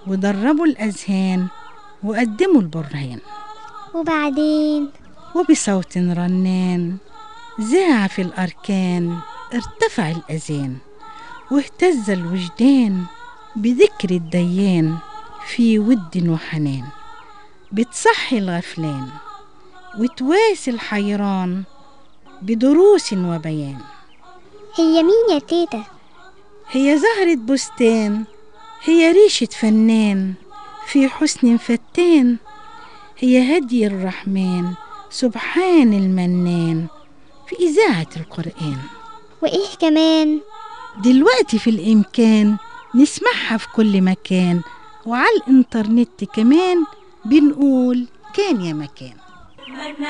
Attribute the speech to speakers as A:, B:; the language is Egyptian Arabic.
A: ودربوا الأذهان وقدموا البرهان
B: وبعدين
A: وبصوت رنان ذاع في الأركان ارتفع الأذان واهتز الوجدان بذكر الديان في ود وحنان بتصحي الغفلان وتواسي الحيران بدروس وبيان
B: هي مين يا تيتا
A: هي زهرة بستان هي ريشة فنان في حسن فتان هي هدي الرحمن سبحان المنان في إذاعة القرآن
B: وإيه كمان
A: دلوقتي في الإمكان نسمعها في كل مكان وعلى الإنترنت كمان بنقول كان يا مكان